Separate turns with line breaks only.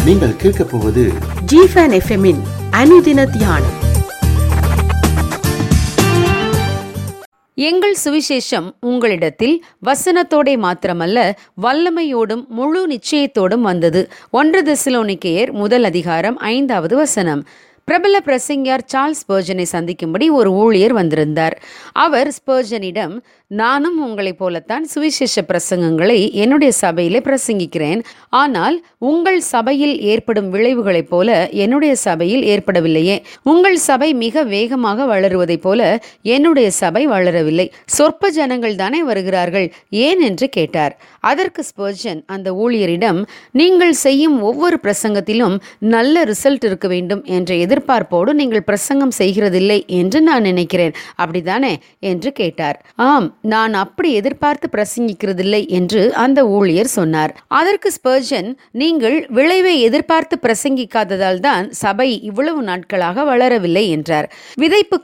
நீங்கள் கேட்கப் போவது
ஜிஃபன் எஃப்எம்மின் அனுதின தியானம்
எங்கள் சுவிசேஷம் உங்களிடத்தில் வசனத்தோடே மாத்திரமல்ல வல்லமையோடும் முழு நிச்சயத்தோடும் வந்தது ஒன்று தெசலோனிக்கேயர் முதல் அதிகாரம் ஐந்தாவது வசனம் பிரபல பிரசங்கியார் சார்ல்ஸ் ஸ்பர்ஜனை சந்திக்கும்படி ஒரு ஊழியர் வந்திருந்தார் அவர் ஸ்பர்ஜனிடம் நானும் உங்களைப் போலத்தான் சுவிசேஷ பிரசங்கங்களை என்னுடைய சபையிலே பிரசங்கிக்கிறேன் ஆனால் உங்கள் சபையில் ஏற்படும் விளைவுகளைப் போல என்னுடைய சபையில் ஏற்படவில்லையே உங்கள் சபை மிக வேகமாக வளருவதைப் போல என்னுடைய சபை வளரவில்லை சொற்ப ஜனங்கள் தானே வருகிறார்கள் ஏன் என்று கேட்டார் அதற்கு ஸ்பர்ஜன் அந்த ஊழியரிடம் நீங்கள் செய்யும் ஒவ்வொரு பிரசங்கத்திலும் நல்ல ரிசல்ட் இருக்க வேண்டும் என்ற எதிர்பார்ப்போடு நீங்கள் பிரசங்கம் செய்கிறதில்லை என்று நான் நினைக்கிறேன் அப்படிதானே என்று கேட்டார் ஆம் நான் அப்படி எதிர்பார்த்து பிரசங்கிக்கிறதில்லை என்று அந்த ஊழியர் சொன்னார் அதற்கு ஸ்பர்ஜன் நீங்கள் விளைவை எதிர்பார்த்து பிரசங்கிக்காததால் தான் சபை இவ்வளவு நாட்களாக வளரவில்லை என்றார் விதைப்பு